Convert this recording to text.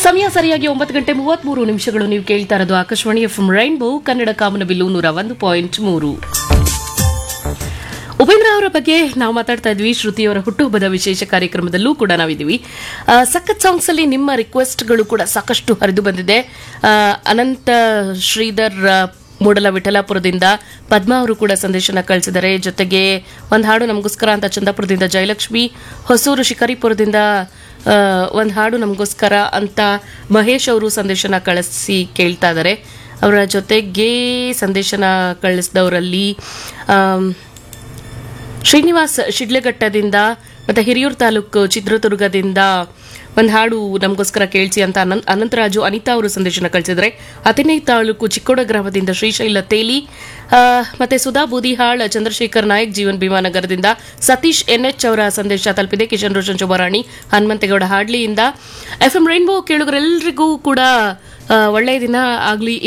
ಸಮಯ ಸರಿಯಾಗಿ ಒಂಬತ್ತು ಗಂಟೆ ಮೂವತ್ಮೂರು ನಿಮಿಷಗಳು ನೀವು ಕೇಳ್ತಾ ಇರೋದು ಆಕಾಶವಾಣಿ ಎಫ್ ರೈನ್ಬೋ ಕನ್ನಡ ಕಾಮನಬಿಲ್ಲು ನೂರ ಒಂದು ಪಾಯಿಂಟ್ ಮೂರು ಉಪೇಂದ್ರ ಅವರ ಬಗ್ಗೆ ನಾವು ಮಾತಾಡ್ತಾ ಇದ್ವಿ ಶ್ರುತಿಯವರ ಹುಟ್ಟುಹಬ್ಬದ ವಿಶೇಷ ಕಾರ್ಯಕ್ರಮದಲ್ಲೂ ಕೂಡ ನಾವಿದ್ದೀವಿ ಆ, ಸಖತ್ ಸಾಂಗ್ಸ್ ಅಲ್ಲಿ ನಿಮ್ಮ ರಿಕ್ವೆಸ್ಟ್ಗಳು ಕೂಡ ಸಾಕಷ್ಟು ಹರಿದು ಬಂದಿದೆ ಆ, ಅನಂತ ಶ್ರೀಧರ್ ಆ, ಮೂಡಲ ವಿಠಲಾಪುರದಿಂದ ಪದ್ಮಾ ಅವರು ಕೂಡ ಸಂದೇಶನ ಕಳಿಸಿದ್ದಾರೆ ಜೊತೆಗೆ ಒಂದು ಹಾಡು ನಮಗೋಸ್ಕರ ಅಂತ ಚಂದಾಪುರದಿಂದ ಜಯಲಕ್ಷ್ಮಿ ಹೊಸೂರು ಶಿಕಾರಿಪುರದಿಂದ ಒಂದು ಹಾಡು ನಮಗೋಸ್ಕರ ಅಂತ ಮಹೇಶ್ ಅವರು ಸಂದೇಶನ ಕಳಿಸಿ ಕೇಳ್ತಾ ಇದ್ದಾರೆ ಅವರ ಜೊತೆಗೆ ಸಂದೇಶನ ಕಳಿಸಿದವರಲ್ಲಿ ಆಮ್, ಶ್ರೀನಿವಾಸ್ ಶಿಡ್ಲಘಟ್ಟದಿಂದ ಮತ್ತೆ ಹಿರಿಯೂರು ತಾಲೂಕು ಚಿತ್ರದುರ್ಗದಿಂದ ಒಂದು ಹಾಡು ನಮಗೋಸ್ಕರ ಕೇಳಿಸಿ ಅಂತ ಅನಂತ್ ಅನಂತರಾಜು ಅನಿತಾ ಅವರು ಸಂದೇಶನ ಕಳಿಸಿದ್ರೆ ಹದಿನೈದು ತಾಲೂಕು ಚಿಕ್ಕೋಡ ಗ್ರಾಮದಿಂದ ಶ್ರೀಶೈಲ ತೇಲಿ ಆ, ಮತ್ತೆ ಸುಧಾ ಬೂದಿಹಾಳ್ ಚಂದ್ರಶೇಖರ್ ನಾಯಕ್ ಜೀವನ್ ಭೀಮಾನಗರದಿಂದ ಸತೀಶ್ ಎನ್ಎಚ್ ಅವರ ಸಂದೇಶ ತಲುಪಿದೆ ಕಿಶನ್ ರೋಷನ್ ಶುಭರಾಣಿ ಹನುಮಂತೇಗೌಡ ಹಾಡ್ಲಿಯಿಂದ ಎಫ್ ಎಂ ರೈನ್ಬೋ ಕೇಳುಗರೆಲ್ಲರಿಗೂ ಕೂಡ ಆ, ಒಳ್ಳೆಯ ದಿನ ಆಗಲಿ